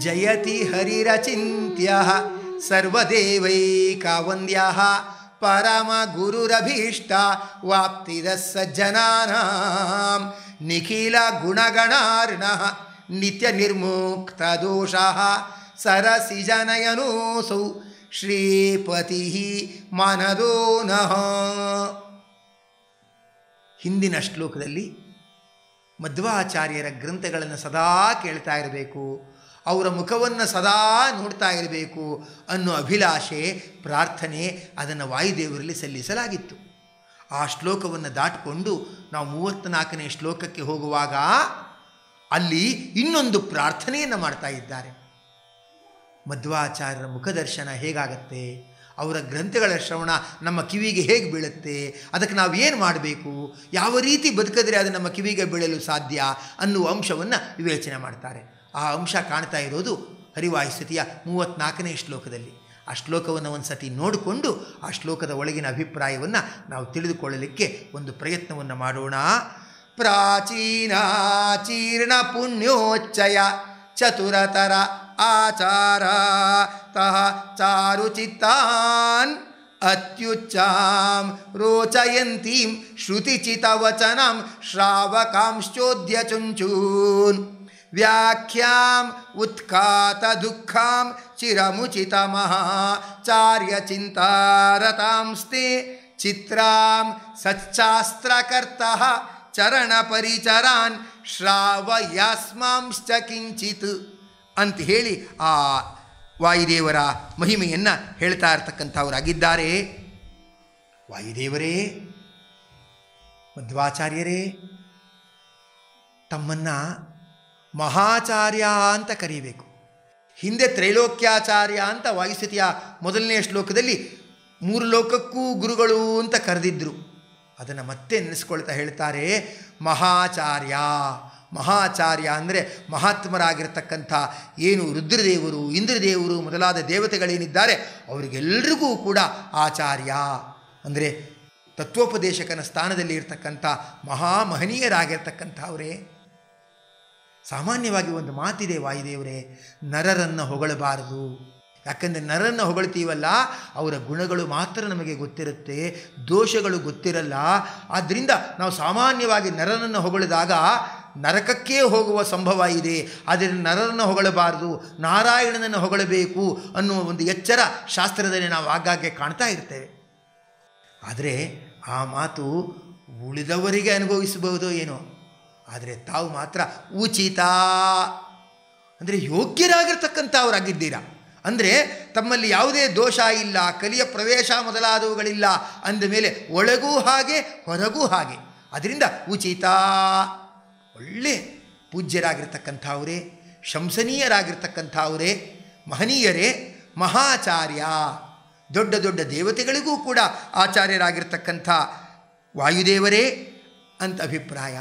ಜಯತಿ ಹರಿರಚಿಂತ್ಯ ಸರ್ವದೇವೈಕಾವಂದ್ಯ ಪರಮ ಗುರುರಭೀಷ್ಟ ವಾಪ್ತಿದ ಸಜ್ಜನಾನಾಂ ನಿಖಿಲ ಗುಣಗಣಾರ್ಣ ನಿತ್ಯ ನಿರ್ಮುಕ್ತ ದೋಷ ಸರಸಿ ಜನಯನೋಸೌ ಶ್ರೀಪತಿ ಮನದೋ ನಃ ಹಿಂದಿನ ಶ್ಲೋಕದಲ್ಲಿ ಮಧ್ವಾಚಾರ್ಯರ ಗ್ರಂಥಗಳನ್ನು ಸದಾ ಕೇಳ್ತಾ ಇರಬೇಕು ಅವರ ಮುಖವನ್ನು ಸದಾ ನೋಡ್ತಾ ಇರಬೇಕು ಅನ್ನೋ ಅಭಿಲಾಷೆ ಪ್ರಾರ್ಥನೆ ಅದನ್ನು ವಾಯುದೇವರಲ್ಲಿ ಸಲ್ಲಿಸಲಾಗಿತ್ತು ಆ ಶ್ಲೋಕವನ್ನು ದಾಟಿಕೊಂಡು ನಾವು ಮೂವತ್ತ್ನಾಲ್ಕನೇ ಶ್ಲೋಕಕ್ಕೆ ಹೋಗುವಾಗ ಅಲ್ಲಿ ಇನ್ನೊಂದು ಪ್ರಾರ್ಥನೆಯನ್ನು ಮಾಡ್ತಾ ಇದ್ದಾರೆ ಮಧ್ವಾಚಾರ್ಯರ ಮುಖದರ್ಶನ ಹೇಗಾಗತ್ತೆ ಅವರ ಗ್ರಂಥಗಳ ಶ್ರವಣ ನಮ್ಮ ಕಿವಿಗೆ ಹೇಗೆ ಬೀಳುತ್ತೆ ಅದಕ್ಕೆ ನಾವು ಏನು ಮಾಡಬೇಕು ಯಾವ ರೀತಿ ಬದುಕಿದ್ರೆ ಅದು ನಮ್ಮ ಕಿವಿಗೆ ಬೀಳಲು ಸಾಧ್ಯ ಅನ್ನುವ ಅಂಶವನ್ನು ವಿವೇಚನೆ ಮಾಡ್ತಾರೆ ಆ ಅಂಶ ಕಾಣ್ತಾ ಇರೋದು ಹರಿವಾಯುಸ್ಥಿತಿಯ ಮೂವತ್ತ್ನಾಲ್ಕನೇ ಶ್ಲೋಕದಲ್ಲಿ ಆ ಶ್ಲೋಕವನ್ನು ಒಂದು ಸತಿ ನೋಡಿಕೊಂಡು ಆ ಶ್ಲೋಕದ ಒಳಗಿನ ಅಭಿಪ್ರಾಯವನ್ನು ನಾವು ತಿಳಿದುಕೊಳ್ಳಲಿಕ್ಕೆ ಒಂದು ಪ್ರಯತ್ನವನ್ನು ಮಾಡೋಣ ಪ್ರಾಚೀನಾಚೀರ್ಣ ಪುಣ್ಯೋಚ್ಚಯ ಚತುರತರ ಆಚಾರ ತಹ ಚಾರುಚಿತ್ತಾನ್ ಅತ್ಯುಚ್ಚಾಂ ರೋಚಯಂತೀಂ ಶ್ರುತಿಚಿತವಚನಂ ಶ್ರಾವಕಾಂಶ್ಚೋದ್ಯ ಚುಂಚೂನ್ ವ್ಯಾಖ್ಯಾಂ ಉತ್ಖಾತ ದುಃಖಾಂ ಚಿರಮುಚಿತಮಹಾಚಾರ್ಯಚಿಂತಾರತಾಂಸ್ತೆ ಚಿತ್ರಾಂ ಸಚ್ಚಾಸ್ತ್ರಕರ್ತಃ ಚರಣಪರಿಚರಾನ್ ಶ್ರಾವಯಾಸ್ಮಾಂಶ್ಚ ಕಿಂಚಿತ್ ಅಂತ ಹೇಳಿ ಆ ವಾಯುದೇವರ ಮಹಿಮೆಯನ್ನು ಹೇಳ್ತಾ ಇರ್ತಕ್ಕಂಥವರಾಗಿದ್ದಾರೆ ವಾಯುದೇವರೇ ಮಧ್ವಾಚಾರ್ಯರೇ ತಮ್ಮನ್ನು ಮಹಾಚಾರ್ಯ ಅಂತ ಕರೀಬೇಕು ಹಿಂದೆ ತ್ರೈಲೋಕ್ಯಾಚಾರ್ಯ ಅಂತ ವಾಯುಸ್ಥಿತಿಯ ಮೊದಲನೇ ಶ್ಲೋಕದಲ್ಲಿ ಮೂರು ಲೋಕಕ್ಕೂ ಗುರುಗಳು ಅಂತ ಕರೆದಿದ್ರು ಅದನ್ನು ಮತ್ತೆ ನೆನೆಸ್ಕೊಳ್ತಾ ಹೇಳ್ತಾರೆ ಮಹಾಚಾರ್ಯ ಮಹಾಚಾರ್ಯ ಅಂದರೆ ಮಹಾತ್ಮರಾಗಿರ್ತಕ್ಕಂಥ ಏನು ರುದ್ರದೇವರು ಇಂದ್ರದೇವರು ಮೊದಲಾದ ದೇವತೆಗಳೇನಿದ್ದಾರೆ ಅವರಿಗೆಲ್ಲರಿಗೂ ಕೂಡ ಆಚಾರ್ಯ ಅಂದರೆ ತತ್ವೋಪದೇಶಕನ ಸ್ಥಾನದಲ್ಲಿ ಇರ್ತಕ್ಕಂಥ ಮಹಾಮಹನೀಯರಾಗಿರ್ತಕ್ಕಂಥವರೇ ಸಾಮಾನ್ಯವಾಗಿ ಒಂದು ಮಾತಿದೆ ವಾಯುದೇವರೇ ನರರನ್ನು ಹೊಗಳಬಾರದು ಯಾಕಂದರೆ ನರನ್ನು ಹೊಗಳ್ತೀವಲ್ಲ ಅವರ ಗುಣಗಳು ಮಾತ್ರ ನಮಗೆ ಗೊತ್ತಿರುತ್ತೆ ದೋಷಗಳು ಗೊತ್ತಿರಲ್ಲ ಆದ್ದರಿಂದ ನಾವು ಸಾಮಾನ್ಯವಾಗಿ ನರನನ್ನು ಹೊಗಳಿದಾಗ ನರಕಕ್ಕೇ ಹೋಗುವ ಸಂಭವ ಇದೆ ಆದ್ದರಿಂದ ನರರನ್ನು ಹೊಗಳಬಾರದು ನಾರಾಯಣನನ್ನು ಹೊಗಳಬೇಕು ಅನ್ನುವ ಒಂದು ಎಚ್ಚರ ಶಾಸ್ತ್ರದಲ್ಲಿ ನಾವು ಆಗಾಗ್ಗೆ ಕಾಣ್ತಾ ಇರ್ತೇವೆ ಆದರೆ ಆ ಮಾತು ಉಳಿದವರಿಗೆ ಅನುಭವಿಸಬಹುದೋ ಏನೋ ಆದರೆ ತಾವು ಮಾತ್ರ ಉಚಿತ ಅಂದರೆ ಯೋಗ್ಯರಾಗಿರ್ತಕ್ಕಂಥವರಾಗಿದ್ದೀರಾ ಅಂದರೆ ತಮ್ಮಲ್ಲಿ ಯಾವುದೇ ದೋಷ ಇಲ್ಲ ಕಲಿಯ ಪ್ರವೇಶ ಮೊದಲಾದವುಗಳಿಲ್ಲ ಅಂದ ಮೇಲೆ ಒಳಗೂ ಹಾಗೆ ಹೊರಗೂ ಹಾಗೆ ಅದರಿಂದ ಉಚಿತ ಒಳ್ಳೆ ಪೂಜ್ಯರಾಗಿರ್ತಕ್ಕಂಥವರೇ ಶಂಸನೀಯರಾಗಿರ್ತಕ್ಕಂಥವರೇ ಮಹನೀಯರೇ ಮಹಾಚಾರ್ಯ ದೊಡ್ಡ ದೊಡ್ಡ ದೇವತೆಗಳಿಗೂ ಕೂಡ ಆಚಾರ್ಯರಾಗಿರ್ತಕ್ಕಂಥ ವಾಯುದೇವರೇ ಅಂತ ಅಭಿಪ್ರಾಯ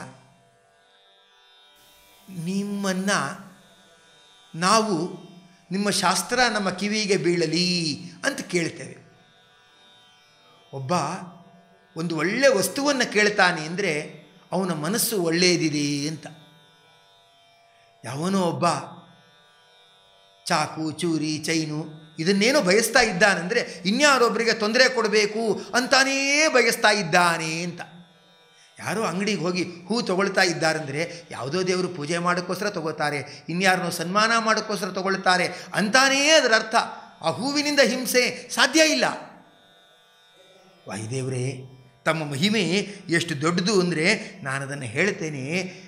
ನಿಮ್ಮನ್ನು ನಾವು ನಿಮ್ಮ ಶಾಸ್ತ್ರ ನಮ್ಮ ಕಿವಿಗೆ ಬೀಳಲಿ ಅಂತ ಕೇಳ್ತೇವೆ ಒಬ್ಬ ಒಂದು ಒಳ್ಳೆಯ ವಸ್ತುವನ್ನು ಕೇಳ್ತಾನೆ ಅಂದರೆ ಅವನ ಮನಸ್ಸು ಒಳ್ಳೆಯದಿದೆ ಅಂತ ಯಾವನೋ ಒಬ್ಬ ಚಾಕು ಚೂರಿ ಚೈನು ಇದನ್ನೇನೋ ಬಯಸ್ತಾ ಇದ್ದಾನೆಂದರೆ ಇನ್ಯಾರೊಬ್ಬರಿಗೆ ತೊಂದರೆ ಕೊಡಬೇಕು ಅಂತಾನೇ ಬಯಸ್ತಾ ಇದ್ದಾನೆ ಅಂತ ಯಾರೋ ಅಂಗಡಿಗೆ ಹೋಗಿ ಹೂ ತೊಗೊಳ್ತಾ ಇದ್ದಾರೆಂದರೆ ಯಾವುದೋ ದೇವರು ಪೂಜೆ ಮಾಡೋಕ್ಕೋಸ್ಕರ ತಗೋತಾರೆ ಇನ್ಯಾರನ್ನೋ ಸನ್ಮಾನ ಮಾಡೋಕ್ಕೋಸ್ಕರ ತಗೊಳ್ತಾರೆ ಅಂತಾನೇ ಅದರ ಅರ್ಥ ಆ ಹೂವಿನಿಂದ ಹಿಂಸೆ ಸಾಧ್ಯ ಇಲ್ಲ ವಾಯುದೇವರೇ ತಮ್ಮ ಮಹಿಮೆ ಎಷ್ಟು ದೊಡ್ಡದು ಅಂದರೆ ನಾನು ಅದನ್ನು ಹೇಳ್ತೇನೆ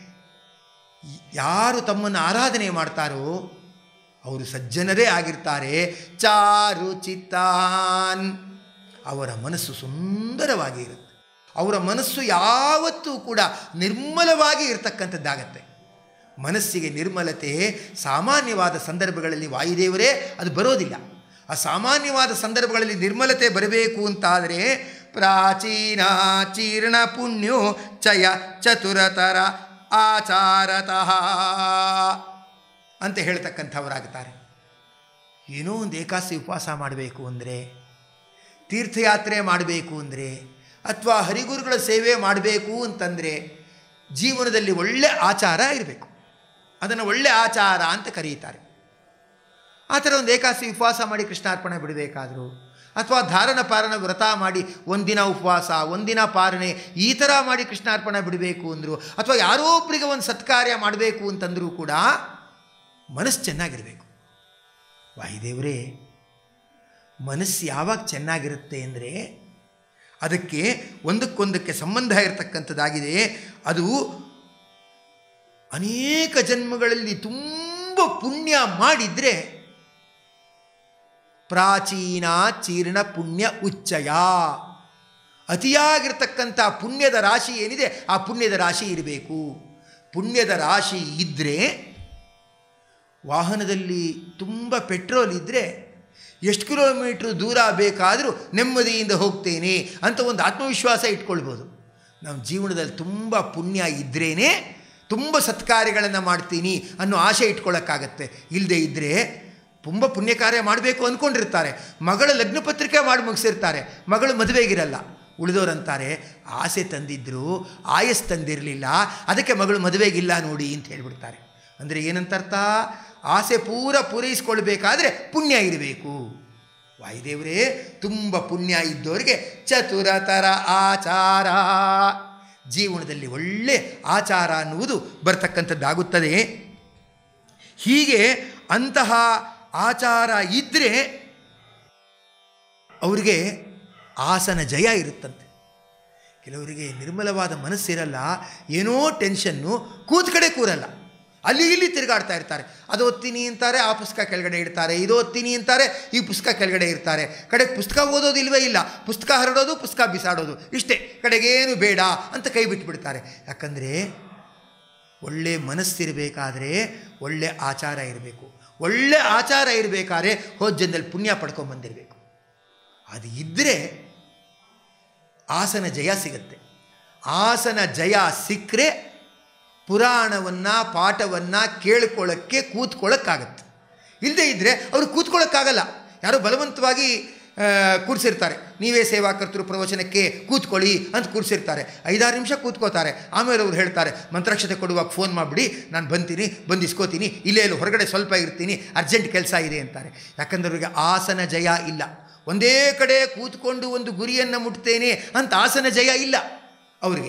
ಯಾರು ತಮ್ಮನ್ನು ಆರಾಧನೆ ಮಾಡ್ತಾರೋ ಅವರು ಸಜ್ಜನರೇ ಆಗಿರ್ತಾರೆ ಚಾರು ಚಿತ್ತಾನ್ ಅವರ ಮನಸ್ಸು ಸುಂದರವಾಗಿ ಇರುತ್ತೆ ಅವರ ಮನಸ್ಸು ಯಾವತ್ತೂ ಕೂಡ ನಿರ್ಮಲವಾಗಿ ಇರತಕ್ಕಂಥದ್ದಾಗತ್ತೆ ಮನಸ್ಸಿಗೆ ನಿರ್ಮಲತೆ ಸಾಮಾನ್ಯವಾದ ಸಂದರ್ಭಗಳಲ್ಲಿ ವಾಯುದೇವರೇ ಅದು ಬರೋದಿಲ್ಲ ಆ ಸಾಮಾನ್ಯವಾದ ಸಂದರ್ಭಗಳಲ್ಲಿ ನಿರ್ಮಲತೆ ಬರಬೇಕು ಅಂತಾದರೆ ಪ್ರಾಚೀನ ಚೀರ್ಣ ಪುಣ್ಯೋ ಚಯ ಚತುರತರ ಆಚಾರತಃ ಅಂತ ಹೇಳ್ತಕ್ಕಂಥವರಾಗ್ತಾರೆ ಏನೋ ಒಂದು ಏಕಾಸಿ ಉಪವಾಸ ಮಾಡಬೇಕು ಅಂದರೆ ತೀರ್ಥಯಾತ್ರೆ ಮಾಡಬೇಕು ಅಂದರೆ ಅಥವಾ ಹರಿಗುರುಗಳ ಸೇವೆ ಮಾಡಬೇಕು ಅಂತಂದರೆ ಜೀವನದಲ್ಲಿ ಒಳ್ಳೆ ಆಚಾರ ಇರಬೇಕು ಅದನ್ನು ಒಳ್ಳೆ ಆಚಾರ ಅಂತ ಕರೀತಾರೆ ಆ ಥರ ಒಂದು ಏಕಾಸಿ ಉಪವಾಸ ಮಾಡಿ ಕೃಷ್ಣಾರ್ಪಣೆ ಬಿಡಬೇಕಾದ್ರು ಅಥವಾ ಧಾರಣ ಪಾರಣ ವ್ರತ ಮಾಡಿ ಒಂದಿನ ಉಪವಾಸ ಒಂದಿನ ಪಾರಣೆ ಈ ಥರ ಮಾಡಿ ಕೃಷ್ಣಾರ್ಪಣೆ ಬಿಡಬೇಕು ಅಂದರು ಅಥವಾ ಯಾರೋ ಒಬ್ಬರಿಗೆ ಒಂದು ಸತ್ಕಾರ್ಯ ಮಾಡಬೇಕು ಅಂತಂದರೂ ಕೂಡ ಮನಸ್ಸು ಚೆನ್ನಾಗಿರಬೇಕು ವಾಯುದೇವರೇ ಮನಸ್ಸು ಯಾವಾಗ ಚೆನ್ನಾಗಿರುತ್ತೆ ಅಂದರೆ ಅದಕ್ಕೆ ಒಂದಕ್ಕೊಂದಕ್ಕೆ ಸಂಬಂಧ ಇರತಕ್ಕಂಥದ್ದಾಗಿದೆ ಅದು ಅನೇಕ ಜನ್ಮಗಳಲ್ಲಿ ತುಂಬ ಪುಣ್ಯ ಮಾಡಿದರೆ ಪ್ರಾಚೀನ ಚೀರ್ಣ ಪುಣ್ಯ ಉಚ್ಚಯ ಅತಿಯಾಗಿರ್ತಕ್ಕಂಥ ಪುಣ್ಯದ ರಾಶಿ ಏನಿದೆ ಆ ಪುಣ್ಯದ ರಾಶಿ ಇರಬೇಕು ಪುಣ್ಯದ ರಾಶಿ ಇದ್ದರೆ ವಾಹನದಲ್ಲಿ ತುಂಬ ಪೆಟ್ರೋಲ್ ಇದ್ದರೆ ಎಷ್ಟು ಕಿಲೋಮೀಟ್ರ್ ದೂರ ಬೇಕಾದರೂ ನೆಮ್ಮದಿಯಿಂದ ಹೋಗ್ತೇನೆ ಅಂತ ಒಂದು ಆತ್ಮವಿಶ್ವಾಸ ಇಟ್ಕೊಳ್ಬೋದು ನಮ್ಮ ಜೀವನದಲ್ಲಿ ತುಂಬ ಪುಣ್ಯ ಇದ್ರೇ ತುಂಬ ಸತ್ಕಾರ್ಯಗಳನ್ನು ಮಾಡ್ತೀನಿ ಅನ್ನೋ ಆಸೆ ಇಟ್ಕೊಳ್ಳೋಕ್ಕಾಗತ್ತೆ ಇಲ್ಲದೆ ಇದ್ದರೆ ತುಂಬ ಪುಣ್ಯ ಕಾರ್ಯ ಮಾಡಬೇಕು ಅಂದ್ಕೊಂಡಿರ್ತಾರೆ ಮಗಳ ಲಗ್ನ ಪತ್ರಿಕೆ ಮಾಡಿ ಮುಗಿಸಿರ್ತಾರೆ ಮಗಳು ಮದುವೆಗಿರಲ್ಲ ಉಳಿದವರಂತಾರೆ ಆಸೆ ತಂದಿದ್ರು ಆಯಸ್ ತಂದಿರಲಿಲ್ಲ ಅದಕ್ಕೆ ಮಗಳು ಮದುವೆಗಿಲ್ಲ ನೋಡಿ ಅಂತ ಹೇಳ್ಬಿಡ್ತಾರೆ ಅಂದರೆ ಏನಂತ ಅರ್ಥ ಆಸೆ ಪೂರ ಪೂರೈಸ್ಕೊಳ್ಬೇಕಾದ್ರೆ ಪುಣ್ಯ ಇರಬೇಕು ವಾಯುದೇವರೇ ತುಂಬ ಪುಣ್ಯ ಇದ್ದವರಿಗೆ ಚತುರತರ ಆಚಾರ ಜೀವನದಲ್ಲಿ ಒಳ್ಳೆ ಆಚಾರ ಅನ್ನುವುದು ಬರ್ತಕ್ಕಂಥದ್ದಾಗುತ್ತದೆ ಹೀಗೆ ಅಂತಹ ಆಚಾರ ಇದ್ದರೆ ಅವರಿಗೆ ಆಸನ ಜಯ ಇರುತ್ತಂತೆ ಕೆಲವರಿಗೆ ನಿರ್ಮಲವಾದ ಮನಸ್ಸಿರಲ್ಲ ಏನೋ ಟೆನ್ಷನ್ನು ಕೂತ್ ಕಡೆ ಕೂರಲ್ಲ ಅಲ್ಲಿ ಇಲ್ಲಿ ತಿರುಗಾಡ್ತಾ ಇರ್ತಾರೆ ಅದು ಓದ್ತೀನಿ ಅಂತಾರೆ ಆ ಪುಸ್ತಕ ಕೆಳಗಡೆ ಇಡ್ತಾರೆ ಇದು ಓದ್ತೀನಿ ಅಂತಾರೆ ಈ ಪುಸ್ತಕ ಕೆಳಗಡೆ ಇರ್ತಾರೆ ಕಡೆಗೆ ಪುಸ್ತಕ ಓದೋದಿಲ್ವೇ ಇಲ್ಲ ಪುಸ್ತಕ ಹರಡೋದು ಪುಸ್ತಕ ಬಿಸಾಡೋದು ಇಷ್ಟೇ ಕಡೆಗೇನು ಬೇಡ ಅಂತ ಕೈ ಬಿಟ್ಬಿಡ್ತಾರೆ ಯಾಕಂದರೆ ಒಳ್ಳೆ ಮನಸ್ಸಿರಬೇಕಾದ್ರೆ ಒಳ್ಳೆ ಆಚಾರ ಇರಬೇಕು ಒಳ್ಳೆ ಆಚಾರ ಇರಬೇಕಾದ್ರೆ ಹೋದ ಜನ್ಮದಲ್ಲಿ ಪುಣ್ಯ ಪಡ್ಕೊಂಬಂದಿರಬೇಕು ಅದು ಇದ್ದರೆ ಆಸನ ಜಯ ಸಿಗುತ್ತೆ ಆಸನ ಜಯ ಸಿಕ್ಕರೆ ಪುರಾಣವನ್ನು ಪಾಠವನ್ನು ಕೇಳ್ಕೊಳ್ಳೋಕ್ಕೆ ಕೂತ್ಕೊಳ್ಳೋಕ್ಕಾಗತ್ತೆ ಇಲ್ಲದೇ ಇದ್ದರೆ ಅವರು ಕೂತ್ಕೊಳ್ಳೋಕ್ಕಾಗಲ್ಲ ಯಾರೋ ಬಲವಂತವಾಗಿ ಕೂರಿಸಿರ್ತಾರೆ ನೀವೇ ಸೇವಾಕರ್ತರು ಪ್ರವಚನಕ್ಕೆ ಕೂತ್ಕೊಳ್ಳಿ ಅಂತ ಕೂರಿಸಿರ್ತಾರೆ ಐದಾರು ನಿಮಿಷ ಕೂತ್ಕೋತಾರೆ ಆಮೇಲೆ ಅವ್ರು ಹೇಳ್ತಾರೆ ಮಂತ್ರಾಕ್ಷತೆ ಕೊಡುವಾಗ ಫೋನ್ ಮಾಡಿಬಿಡಿ ನಾನು ಬಂತೀನಿ ಬಂದು ಇಸ್ಕೋತೀನಿ ಇಲ್ಲೇ ಇಲ್ಲಿ ಹೊರಗಡೆ ಸ್ವಲ್ಪ ಇರ್ತೀನಿ ಅರ್ಜೆಂಟ್ ಕೆಲಸ ಇದೆ ಅಂತಾರೆ ಯಾಕಂದ್ರೆ ಅವರಿಗೆ ಆಸನ ಜಯ ಇಲ್ಲ ಒಂದೇ ಕಡೆ ಕೂತ್ಕೊಂಡು ಒಂದು ಗುರಿಯನ್ನು ಮುಟ್ತೇನೆ ಅಂತ ಆಸನ ಜಯ ಇಲ್ಲ ಅವರಿಗೆ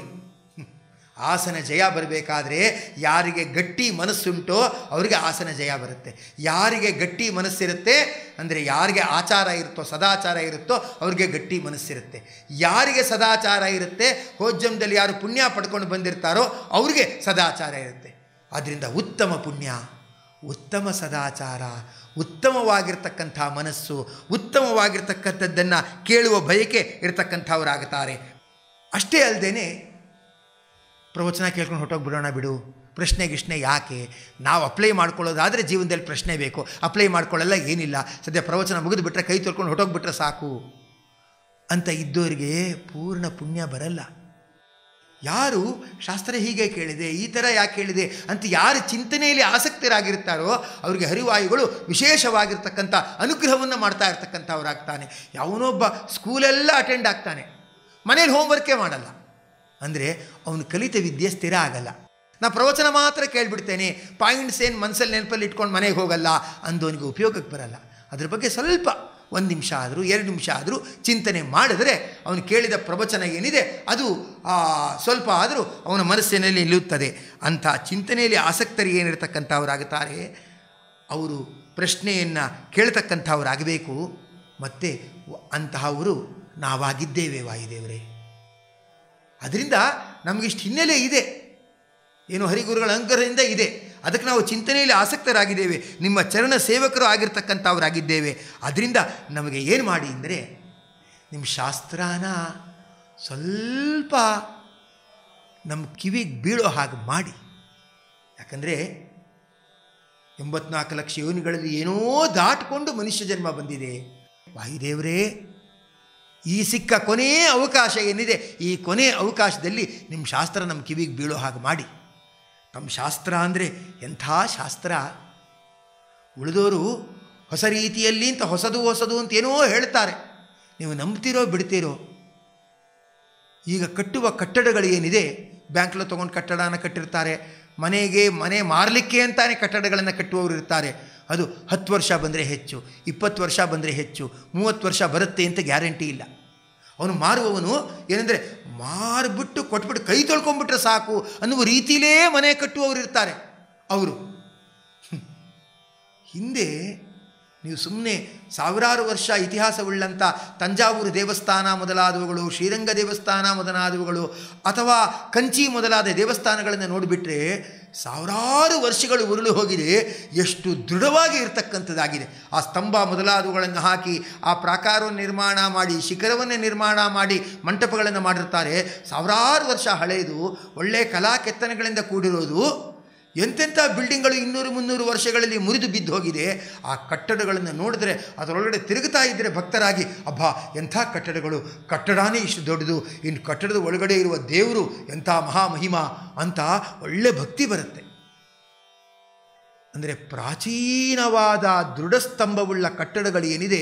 ಆಸನ ಜಯ ಬರಬೇಕಾದ್ರೆ ಯಾರಿಗೆ ಗಟ್ಟಿ ಮನಸ್ಸುಂಟೋ ಅವರಿಗೆ ಆಸನ ಜಯ ಬರುತ್ತೆ ಯಾರಿಗೆ ಗಟ್ಟಿ ಮನಸ್ಸಿರುತ್ತೆ ಅಂದರೆ ಯಾರಿಗೆ ಆಚಾರ ಇರುತ್ತೋ ಸದಾಚಾರ ಇರುತ್ತೋ ಅವ್ರಿಗೆ ಗಟ್ಟಿ ಮನಸ್ಸಿರುತ್ತೆ ಯಾರಿಗೆ ಸದಾಚಾರ ಇರುತ್ತೆ ಹೋಜ್ಜಂದಲ್ಲಿ ಯಾರು ಪುಣ್ಯ ಪಡ್ಕೊಂಡು ಬಂದಿರ್ತಾರೋ ಅವ್ರಿಗೆ ಸದಾಚಾರ ಇರುತ್ತೆ ಆದ್ದರಿಂದ ಉತ್ತಮ ಪುಣ್ಯ ಉತ್ತಮ ಸದಾಚಾರ ಉತ್ತಮವಾಗಿರ್ತಕ್ಕಂಥ ಮನಸ್ಸು ಉತ್ತಮವಾಗಿರ್ತಕ್ಕಂಥದ್ದನ್ನು ಕೇಳುವ ಬಯಕೆ ಇರತಕ್ಕಂಥವರಾಗುತ್ತಾರೆ ಅಷ್ಟೇ ಅಲ್ಲದೆ ಪ್ರವಚನ ಕೇಳ್ಕೊಂಡು ಹೊಟ್ಟೋಗ್ಬಿಡೋಣ ಬಿಡು ಪ್ರಶ್ನೆ ಗಿಶ್ನೆ ಯಾಕೆ ನಾವು ಅಪ್ಲೈ ಮಾಡ್ಕೊಳ್ಳೋದಾದರೆ ಜೀವನದಲ್ಲಿ ಪ್ರಶ್ನೆ ಬೇಕು ಅಪ್ಲೈ ಮಾಡ್ಕೊಳ್ಳಲ್ಲ ಏನಿಲ್ಲ ಸದ್ಯ ಪ್ರವಚನ ಮುಗಿದು ಬಿಟ್ಟರೆ ಕೈ ತೊಳ್ಕೊಂಡು ಹೊಟ್ಟೋಗ್ಬಿಟ್ರೆ ಸಾಕು ಅಂತ ಇದ್ದವರಿಗೆ ಪೂರ್ಣ ಪುಣ್ಯ ಬರಲ್ಲ ಯಾರು ಶಾಸ್ತ್ರ ಹೀಗೆ ಕೇಳಿದೆ ಈ ಥರ ಯಾಕೆ ಕೇಳಿದೆ ಅಂತ ಯಾರು ಚಿಂತನೆಯಲ್ಲಿ ಆಸಕ್ತರಾಗಿರ್ತಾರೋ ಅವರಿಗೆ ಹರಿವಾಯುಗಳು ವಿಶೇಷವಾಗಿರ್ತಕ್ಕಂಥ ಅನುಗ್ರಹವನ್ನು ಮಾಡ್ತಾ ಇರ್ತಕ್ಕಂಥವ್ರಾಗ್ತಾನೆ ಯಾವನೊಬ್ಬ ಸ್ಕೂಲೆಲ್ಲ ಅಟೆಂಡ್ ಆಗ್ತಾನೆ ಮನೇಲಿ ಹೋಮ್ವರ್ಕೇ ಮಾಡಲ್ಲ ಅಂದರೆ ಅವನು ಕಲಿತ ವಿದ್ಯೆ ಸ್ಥಿರ ಆಗಲ್ಲ ನಾ ಪ್ರವಚನ ಮಾತ್ರ ಕೇಳಿಬಿಡ್ತೇನೆ ಪಾಯಿಂಟ್ಸ್ ಏನು ಮನಸ್ಸಲ್ಲಿ ನೆನಪಲ್ಲಿ ಇಟ್ಕೊಂಡು ಮನೆಗೆ ಹೋಗಲ್ಲ ಅಂದವನಿಗೆ ಉಪಯೋಗಕ್ಕೆ ಬರಲ್ಲ ಅದ್ರ ಬಗ್ಗೆ ಸ್ವಲ್ಪ ಒಂದು ನಿಮಿಷ ಆದರೂ ಎರಡು ನಿಮಿಷ ಆದರೂ ಚಿಂತನೆ ಮಾಡಿದರೆ ಅವನು ಕೇಳಿದ ಪ್ರವಚನ ಏನಿದೆ ಅದು ಸ್ವಲ್ಪ ಆದರೂ ಅವನ ಮನಸ್ಸಿನಲ್ಲಿ ನಿಲ್ಲುತ್ತದೆ ಅಂಥ ಚಿಂತನೆಯಲ್ಲಿ ಆಸಕ್ತರು ಏನಿರ್ತಕ್ಕಂಥವರಾಗುತ್ತಾರೆ ಅವರು ಪ್ರಶ್ನೆಯನ್ನು ಕೇಳ್ತಕ್ಕಂಥವರಾಗಬೇಕು ಮತ್ತು ಅಂತಹವರು ನಾವಾಗಿದ್ದೇವೆ ವಾಯುದೇವರೇ ಅದರಿಂದ ನಮಗಿಷ್ಟು ಹಿನ್ನೆಲೆ ಇದೆ ಏನು ಹರಿಗುರುಗಳ ಅಂಕರದಿಂದ ಇದೆ ಅದಕ್ಕೆ ನಾವು ಚಿಂತನೆಯಲ್ಲಿ ಆಸಕ್ತರಾಗಿದ್ದೇವೆ ನಿಮ್ಮ ಚರಣ ಸೇವಕರು ಆಗಿರ್ತಕ್ಕಂಥವರಾಗಿದ್ದೇವೆ ಅದರಿಂದ ನಮಗೆ ಏನು ಮಾಡಿ ಅಂದರೆ ನಿಮ್ಮ ಶಾಸ್ತ್ರನ ಸ್ವಲ್ಪ ನಮ್ಮ ಕಿವಿಗೆ ಬೀಳೋ ಹಾಗೆ ಮಾಡಿ ಯಾಕಂದರೆ ಎಂಬತ್ನಾಲ್ಕು ಲಕ್ಷ ಯೋನಿಗಳಲ್ಲಿ ಏನೋ ದಾಟಿಕೊಂಡು ಮನುಷ್ಯ ಜನ್ಮ ಬಂದಿದೆ ವಾಯುದೇವರೇ ಈ ಸಿಕ್ಕ ಕೊನೆಯ ಅವಕಾಶ ಏನಿದೆ ಈ ಕೊನೆಯ ಅವಕಾಶದಲ್ಲಿ ನಿಮ್ಮ ಶಾಸ್ತ್ರ ನಮ್ಮ ಕಿವಿಗೆ ಬೀಳೋ ಹಾಗೆ ಮಾಡಿ ನಮ್ಮ ಶಾಸ್ತ್ರ ಅಂದರೆ ಎಂಥ ಶಾಸ್ತ್ರ ಉಳಿದವರು ಹೊಸ ರೀತಿಯಲ್ಲಿ ಅಂತ ಹೊಸದು ಹೊಸದು ಅಂತ ಏನೋ ಹೇಳ್ತಾರೆ ನೀವು ನಂಬ್ತಿರೋ ಬಿಡ್ತೀರೋ ಈಗ ಕಟ್ಟುವ ಕಟ್ಟಡಗಳು ಏನಿದೆ ಬ್ಯಾಂಕ್లో ತೊಗೊಂಡು ಕಟ್ಟಡನ ಕಟ್ಟಿರ್ತಾರೆ ಮನೆಗೆ ಮನೆ ಮಾರಲಿಕ್ಕೆ ಅಂತಾನೆ ಕಟ್ಟಡಗಳನ್ನು ಕಟ್ಟುವವರು ಇರ್ತಾರೆ ಅದು ಹತ್ತು ವರ್ಷ ಬಂದರೆ ಹೆಚ್ಚು ಇಪ್ಪತ್ತು ವರ್ಷ ಬಂದರೆ ಹೆಚ್ಚು ಮೂವತ್ತು ವರ್ಷ ಬರುತ್ತೆ ಅಂತ ಗ್ಯಾರಂಟಿ ಇಲ್ಲ ಅವನು ಮಾರುವವನು ಏನಂದರೆ ಮಾರಿಬಿಟ್ಟು ಕೊಟ್ಬಿಟ್ಟು ಕೈ ತೊಳ್ಕೊಂಡ್ಬಿಟ್ರೆ ಸಾಕು ಅನ್ನುವ ರೀತಿಲೇ ಮನೆ ಕಟ್ಟುವವರು ಇರ್ತಾರೆ ಅವರು ಹ್ಮ್. ಹಿಂದೆ ನೀವು ಸುಮ್ಮನೆ ಸಾವಿರಾರು ವರ್ಷ ಇತಿಹಾಸವುಳ್ಳಂಥ ತಂಜಾವೂರು ದೇವಸ್ಥಾನ ಮೊದಲಾದವುಗಳು ಶ್ರೀರಂಗ ದೇವಸ್ಥಾನ ಮೊದಲಾದವುಗಳು ಅಥವಾ ಕಂಚಿ ಮೊದಲಾದ ದೇವಸ್ಥಾನಗಳನ್ನು ನೋಡಿಬಿಟ್ರೆ ಸಾವಿರಾರು ವರ್ಷಗಳು ಉರುಳು ಹೋಗಿದೆ ಎಷ್ಟು ದೃಢವಾಗಿ ಇರತಕ್ಕಂಥದ್ದಾಗಿದೆ ಆ ಸ್ತಂಭ ಮೊದಲಾದವುಗಳನ್ನು ಹಾಕಿ ಆ ಪ್ರಾಕಾರವನ್ನು ನಿರ್ಮಾಣ ಮಾಡಿ ಶಿಖರವನ್ನು ನಿರ್ಮಾಣ ಮಾಡಿ ಮಂಟಪಗಳನ್ನು ಮಾಡಿರ್ತಾರೆ ಸಾವಿರಾರು ವರ್ಷ ಹಳೆಯದು ಒಳ್ಳೆಯ ಕಲಾ ಕೆತ್ತನೆಗಳಿಂದ ಕೂಡಿರೋದು ಎಂತೆಂಥ ಬಿಲ್ಡಿಂಗ್ಗಳು ಇನ್ನೂರು ಮುನ್ನೂರು ವರ್ಷಗಳಲ್ಲಿ ಮುರಿದು ಬಿದ್ದು ಹೋಗಿದೆ ಆ ಕಟ್ಟಡಗಳನ್ನು ನೋಡಿದ್ರೆ ಅದರೊಳಗಡೆ ತಿರುಗುತ್ತಾ ಇದ್ದರೆ ಭಕ್ತರಾಗಿ ಅಬ್ಬಾ ಎಂಥ ಕಟ್ಟಡಗಳು ಕಟ್ಟಡನೇ ಇಷ್ಟು ದೊಡ್ಡದು ಇನ್ನು ಕಟ್ಟಡದ ಒಳಗಡೆ ಇರುವ ದೇವರು ಎಂಥ ಮಹಾಮಹಿಮ ಅಂತ ಒಳ್ಳೆ ಭಕ್ತಿ ಬರುತ್ತೆ ಅಂದರೆ ಪ್ರಾಚೀನವಾದ ದೃಢಸ್ತಂಭವುಳ್ಳ ಕಟ್ಟಡಗಳು ಏನಿದೆ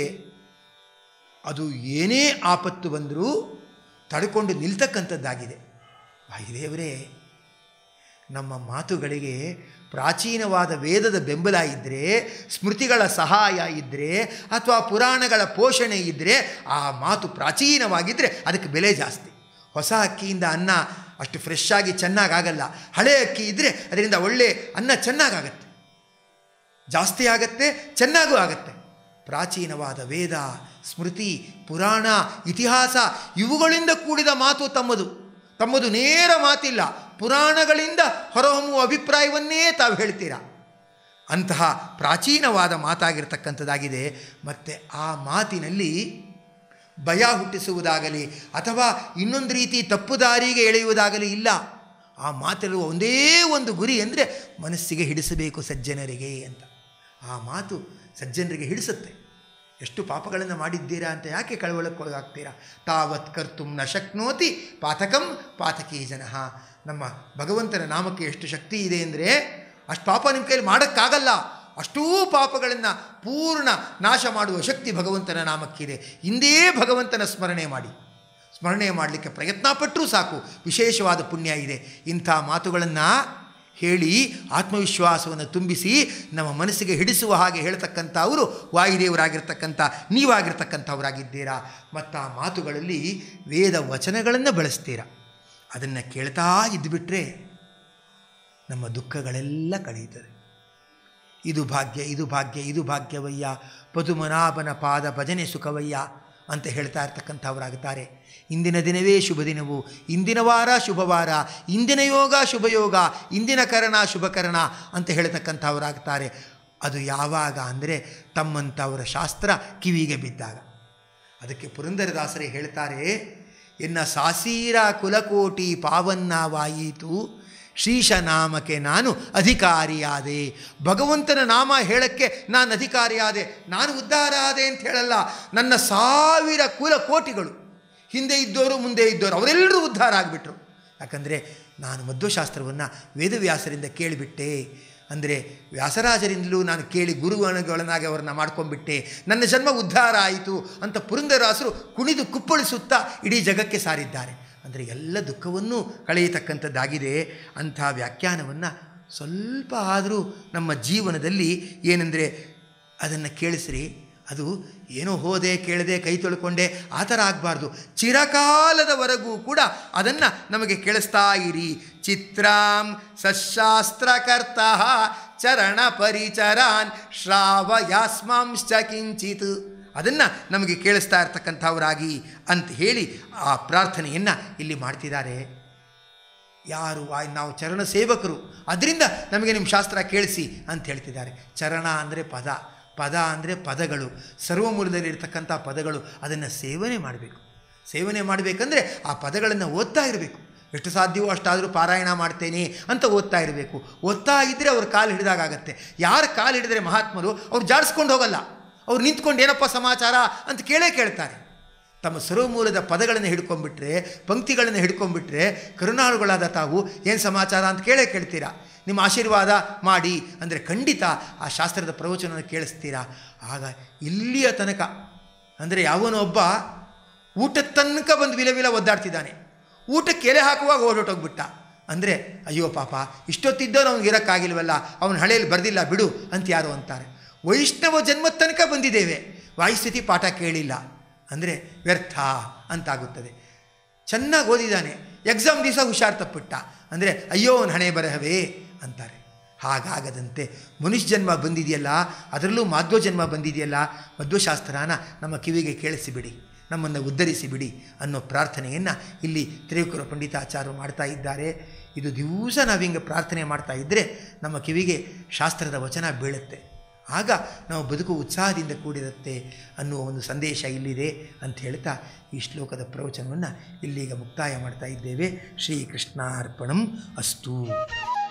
ಅದು ಏನೇ ಆಪತ್ತು ಬಂದರೂ ತಡ್ಕೊಂಡು ನಿಲ್ತಕ್ಕಂಥದ್ದಾಗಿದೆ ವಾಯುದೇವರೇ ನಮ್ಮ ಮಾತುಗಳಿಗೆ ಪ್ರಾಚೀನವಾದ ವೇದದ ಬೆಂಬಲ ಇದ್ದರೆ ಸ್ಮೃತಿಗಳ ಸಹಾಯ ಇದ್ದರೆ ಅಥವಾ ಪುರಾಣಗಳ ಪೋಷಣೆ ಇದ್ದರೆ ಆ ಮಾತು ಪ್ರಾಚೀನವಾಗಿದ್ದರೆ ಅದಕ್ಕೆ ಬೆಲೆ ಜಾಸ್ತಿ ಹೊಸ ಅಕ್ಕಿಯಿಂದ ಅನ್ನ ಅಷ್ಟು ಫ್ರೆಶ್ ಆಗಿ ಚೆನ್ನಾಗಾಗಲ್ಲ ಹಳೆ ಅಕ್ಕಿ ಇದ್ದರೆ ಅದರಿಂದ ಒಳ್ಳೆ ಅನ್ನ ಚೆನ್ನಾಗಾಗತ್ತೆ ಜಾಸ್ತಿ ಆಗತ್ತೆ ಚೆನ್ನಾಗೂ ಆಗತ್ತೆ ಪ್ರಾಚೀನವಾದ ವೇದ ಸ್ಮೃತಿ ಪುರಾಣ ಇತಿಹಾಸ ಇವುಗಳಿಂದ ಕೂಡಿದ ಮಾತು ತಮ್ಮದು ತಮ್ಮದು ನೇರ ಮಾತಿಲ್ಲ ಪುರಾಣಗಳಿಂದ ಹೊರಹೊಮ್ಮುವ ಅಭಿಪ್ರಾಯವನ್ನೇ ತಾವು ಹೇಳ್ತೀರಾ ಅಂತಹ ಪ್ರಾಚೀನವಾದ ಮಾತಾಗಿರ್ತಕ್ಕಂಥದ್ದಾಗಿದೆ ಮತ್ತು ಆ ಮಾತಿನಲ್ಲಿ ಭಯ ಹುಟ್ಟಿಸುವುದಾಗಲಿ ಅಥವಾ ಇನ್ನೊಂದು ರೀತಿ ತಪ್ಪು ದಾರಿಗೆ ಎಳೆಯುವುದಾಗಲಿ ಇಲ್ಲ ಆ ಮಾತಲ್ಲಿ ಒಂದೇ ಒಂದು ಗುರಿ ಅಂದರೆ ಮನಸ್ಸಿಗೆ ಹಿಡಿಸಬೇಕು ಸಜ್ಜನರಿಗೆ ಅಂತ ಆ ಮಾತು ಸಜ್ಜನರಿಗೆ ಹಿಡಿಸುತ್ತೆ ಎಷ್ಟು ಪಾಪಗಳನ್ನು ಮಾಡಿದ್ದೀರಾ ಅಂತ ಯಾಕೆ ಕಳವಳಕ್ಕೊಳಗಾಗ್ತೀರಾ ತಾವತ್ ಕರ್ತು ನ ಶಕ್ನೋತಿ ಪಾತಕಂ ಪಾತಕೀ ಜನಃ ನಮ್ಮ ಭಗವಂತನ ನಾಮಕ್ಕೆ ಎಷ್ಟು ಶಕ್ತಿ ಇದೆ ಅಂದರೆ ಅಷ್ಟು ಪಾಪ ನಿಮ್ಮ ಕೈಯಲ್ಲಿ ಮಾಡೋಕ್ಕಾಗಲ್ಲ ಅಷ್ಟೂ ಪಾಪಗಳನ್ನು ಪೂರ್ಣ ನಾಶ ಮಾಡುವ ಶಕ್ತಿ ಭಗವಂತನ ನಾಮಕ್ಕಿದೆ ಹಿಂದೇ ಭಗವಂತನ ಸ್ಮರಣೆ ಮಾಡಿ ಸ್ಮರಣೆ ಮಾಡಲಿಕ್ಕೆ ಪ್ರಯತ್ನ ಪಟ್ಟರೂ ಸಾಕು ವಿಶೇಷವಾದ ಪುಣ್ಯ ಇದೆ ಇಂಥ ಮಾತುಗಳನ್ನು ಹೇಳಿ ಆತ್ಮವಿಶ್ವಾಸವನ್ನು ತುಂಬಿಸಿ ನಮ್ಮ ಮನಸ್ಸಿಗೆ ಹಿಡಿಸುವ ಹಾಗೆ ಹೇಳ್ತಕ್ಕಂಥ ಅವರು ವಾಯುದೇವರಾಗಿರ್ತಕ್ಕಂಥ ನೀವಾಗಿರ್ತಕ್ಕಂಥವರಾಗಿದ್ದೀರಾ ಮತ್ತು ಆ ಮಾತುಗಳಲ್ಲಿ ವೇದ ವಚನಗಳನ್ನು ಬಳಸ್ತೀರಾ ಅದನ್ನು ಕೇಳ್ತಾ ಇದ್ದುಬಿಟ್ರೆ ನಮ್ಮ ದುಃಖಗಳೆಲ್ಲ ಕಳೆಯುತ್ತದೆ ಇದು ಭಾಗ್ಯ ಇದು ಭಾಗ್ಯ ಇದು ಭಾಗ್ಯವಯ್ಯ ಪದುಮನಾಭನ ಪಾದ ಭಜನೆ ಸುಖವಯ್ಯ ಅಂತ ಹೇಳ್ತಾ ಇರ್ತಕ್ಕಂಥವರಾಗುತ್ತಾರೆ ಇಂದಿನ ದಿನವೇ ಶುಭ ದಿನವು ಇಂದಿನ ವಾರ ಶುಭವಾರ ಇಂದಿನ ಯೋಗ ಶುಭ ಯೋಗ ಇಂದಿನ ಕರಣ ಶುಭಕರಣ ಅಂತ ಹೇಳ್ತಕ್ಕಂಥವರಾಗ್ತಾರೆ ಅದು ಯಾವಾಗ ಅಂದರೆ ತಮ್ಮಂಥವರ ಶಾಸ್ತ್ರ ಕಿವಿಗೆ ಬಿದ್ದಾಗ ಅದಕ್ಕೆ ಪುರಂದರದಾಸರೇ ಹೇಳ್ತಾರೆ ಎನ್ನ ಸಾಸೀರ ಕುಲಕೋಟಿ ಪಾವನ್ನವಾಯಿತು ಶ್ರೀಶ ನಾಮಕ್ಕೆ ನಾನು ಅಧಿಕಾರಿಯಾದೆ ಭಗವಂತನ ನಾಮ ಹೇಳಕ್ಕೆ ನಾನು ಅಧಿಕಾರಿಯಾದೆ ನಾನು ಉದ್ಧಾರ ಆದೆ ಅಂತ ಹೇಳಲ್ಲ ನನ್ನ ಸಾವಿರ ಕುಲ ಕೋಟಿಗಳು ಹಿಂದೆ ಇದ್ದವರು ಮುಂದೆ ಇದ್ದವರು ಅವರೆಲ್ಲರೂ ಉದ್ಧಾರ ಆಗಿಬಿಟ್ರು ಯಾಕಂದರೆ ನಾನು ಮಧ್ವಶಾಸ್ತ್ರವನ್ನು ವೇದವ್ಯಾಸರಿಂದ ಕೇಳಿಬಿಟ್ಟೆ ಅಂದರೆ ವ್ಯಾಸರಾಜರಿಂದಲೂ ನಾನು ಕೇಳಿ ಗುರುಗಣಗಳನ್ನಾಗಿ ಅವರನ್ನ ಮಾಡ್ಕೊಂಡ್ಬಿಟ್ಟೆ ನನ್ನ ಜನ್ಮ ಉದ್ಧಾರ ಆಯಿತು ಅಂತ ಪುರಂದರಾಸರು ಕುಣಿದು ಕುಪ್ಪಳಿಸುತ್ತಾ ಇಡೀ ಜಗಕ್ಕೆ ಸಾರಿದ್ದಾರೆ ಅಂದರೆ ಎಲ್ಲ ದುಃಖವನ್ನೂ ಕಳೆಯತಕ್ಕಂಥದ್ದಾಗಿದೆ ಅಂಥ ವ್ಯಾಖ್ಯಾನವನ್ನು ಸ್ವಲ್ಪ ಆದರೂ ನಮ್ಮ ಜೀವನದಲ್ಲಿ ಏನೆಂದರೆ ಅದನ್ನು ಕೇಳಿಸ್ರಿ ಅದು ಏನೋ ಹೋದೆ ಕೇಳದೆ ಕೈ ತೊಳ್ಕೊಂಡೆ ಆ ಥರ ಆಗಬಾರ್ದು ಚಿರಕಾಲದವರೆಗೂ ಕೂಡ ಅದನ್ನು ನಮಗೆ ಕೇಳಿಸ್ತಾ ಇರಿ ಚಿತ್ರಾಂ ಸಶಾಸ್ತ್ರಕರ್ತ ಚರಣ ಪರಿಚರಾನ್ ಶ್ರಾವಯಾಸ್ಮಾಂಶ್ಚ ಕಿಂಚಿತ್ ಅದನ್ನು ನಮಗೆ ಕೇಳಿಸ್ತಾ ಇರ್ತಕ್ಕಂಥವರಾಗಿ ಅಂತ ಹೇಳಿ ಆ ಪ್ರಾರ್ಥನೆಯನ್ನು ಇಲ್ಲಿ ಮಾಡ್ತಿದ್ದಾರೆ ಯಾರು ವಾಯ್ ನಾವು ಚರಣ ಸೇವಕರು ಅದರಿಂದ ನಮಗೆ ನಿಮ್ಮ ಶಾಸ್ತ್ರ ಕೇಳಿಸಿ ಅಂತ ಹೇಳ್ತಿದ್ದಾರೆ ಚರಣ ಅಂದರೆ ಪದ ಪದ ಅಂದರೆ ಪದಗಳು ಸರ್ವಮೂಲದಲ್ಲಿರ್ತಕ್ಕಂಥ ಪದಗಳು ಅದನ್ನು ಸೇವನೆ ಮಾಡಬೇಕು ಸೇವನೆ ಮಾಡಬೇಕಂದ್ರೆ ಆ ಪದಗಳನ್ನು ಓದ್ತಾ ಇರಬೇಕು ಎಷ್ಟು ಸಾಧ್ಯವೋ ಅಷ್ಟಾದರೂ ಪಾರಾಯಣ ಮಾಡ್ತೇನೆ ಅಂತ ಓದ್ತಾ ಇರಬೇಕು ಓದ್ತಾ ಇದ್ದರೆ ಅವ್ರ ಕಾಲು ಹಿಡಿದಾಗತ್ತೆ ಯಾರು ಕಾಲು ಹಿಡಿದ್ರೆ ಮಹಾತ್ಮರು ಅವ್ರು ಜಾಡಿಸ್ಕೊಂಡು ಹೋಗಲ್ಲ ಅವ್ರು ನಿಂತ್ಕೊಂಡು ಏನಪ್ಪ ಸಮಾಚಾರ ಅಂತ ಕೇಳೇ ಕೇಳ್ತಾರೆ ತಮ್ಮ ಸರ್ವಮೂಲದ ಪದಗಳನ್ನು ಹಿಡ್ಕೊಂಡ್ಬಿಟ್ರೆ ಪಂಕ್ತಿಗಳನ್ನು ಹಿಡ್ಕೊಂಡ್ಬಿಟ್ರೆ ಕರುಣಾಳುಗಳಾದ ತಾವು ಏನು ಸಮಾಚಾರ ಅಂತ ಕೇಳೇ ಕೇಳ್ತೀರಾ ನಿಮ್ಮ ಆಶೀರ್ವಾದ ಮಾಡಿ ಅಂದರೆ ಖಂಡಿತ ಆ ಶಾಸ್ತ್ರದ ಪ್ರವಚನವನ್ನು ಕೇಳಿಸ್ತೀರಾ ಆಗ ಇಲ್ಲಿಯ ತನಕ ಅಂದರೆ ಯಾವನೊಬ್ಬ ಊಟದ ತನಕ ಬಂದು ವಿಲ ವಿಲ ಒದ್ದಾಡ್ತಿದ್ದಾನೆ ಊಟಕ್ಕೆ ಎಲೆ ಹಾಕುವಾಗ ಓಡೋಟೋಗ್ಬಿಟ್ಟ ಅಂದರೆ ಅಯ್ಯೋ ಪಾಪ ಇಷ್ಟೊತ್ತಿದ್ದವನು ಅವ್ನಿಗೆ ಇರೋಕ್ಕಾಗಿಲ್ವಲ್ಲ ಅವನ ಹಳೆಯಲ್ಲಿ ಬರ್ದಿಲ್ಲ ಬಿಡು ಅಂತ ಯಾರು ಅಂತಾರೆ ವೈಷ್ಣವ ಜನ್ಮ ತನಕ ಬಂದಿದ್ದೇವೆ ವಾಯುಸ್ಥಿತಿ ಪಾಠ ಕೇಳಿಲ್ಲ ಅಂದರೆ ವ್ಯರ್ಥ ಅಂತಾಗುತ್ತದೆ ಚೆನ್ನಾಗಿ ಓದಿದ್ದಾನೆ ಎಕ್ಸಾಮ್ ದಿವಸ ಹುಷಾರು ತಪ್ಪಿಟ್ಟ ಅಂದರೆ ಅಯ್ಯೋ ಅವನ ಹಣೆ ಬರಹವೇ ಅಂತಾರೆ ಹಾಗಾಗದಂತೆ ಮನುಷ್ಯ ಜನ್ಮ ಬಂದಿದೆಯಲ್ಲ ಅದರಲ್ಲೂ ಮಾಧ್ವ ಜನ್ಮ ಬಂದಿದೆಯಲ್ಲ ಮಧ್ವಶಾಸ್ತ್ರನ ನಮ್ಮ ಕಿವಿಗೆ ಕೇಳಿಸಿಬಿಡಿ ನಮ್ಮನ್ನು ಉದ್ಧರಿಸಿ ಬಿಡಿ ಅನ್ನೋ ಪ್ರಾರ್ಥನೆಯನ್ನು ಇಲ್ಲಿ ತ್ರಿವಿಕ್ರ ಪಂಡಿತಾಚಾರ್ಯರು ಮಾಡ್ತಾ ಇದ್ದಾರೆ ಇದು ದಿವಸ ನಾವು ಹಿಂಗೆ ಪ್ರಾರ್ಥನೆ ಮಾಡ್ತಾ ಇದ್ದರೆ ನಮ್ಮ ಕಿವಿಗೆ ಶಾಸ್ತ್ರದ ವಚನ ಬೀಳುತ್ತೆ ಆಗ ನಾವು ಬದುಕು ಉತ್ಸಾಹದಿಂದ ಕೂಡಿರುತ್ತೆ ಅನ್ನುವ ಒಂದು ಸಂದೇಶ ಇಲ್ಲಿದೆ ಅಂತ ಹೇಳ್ತಾ ಈ ಶ್ಲೋಕದ ಪ್ರವಚನವನ್ನು ಇಲ್ಲಿಗ ಮುಕ್ತಾಯ ಮಾಡ್ತಾ ಇದ್ದೇವೆ ಶ್ರೀಕೃಷ್ಣಾರ್ಪಣಂ ಅಸ್ತು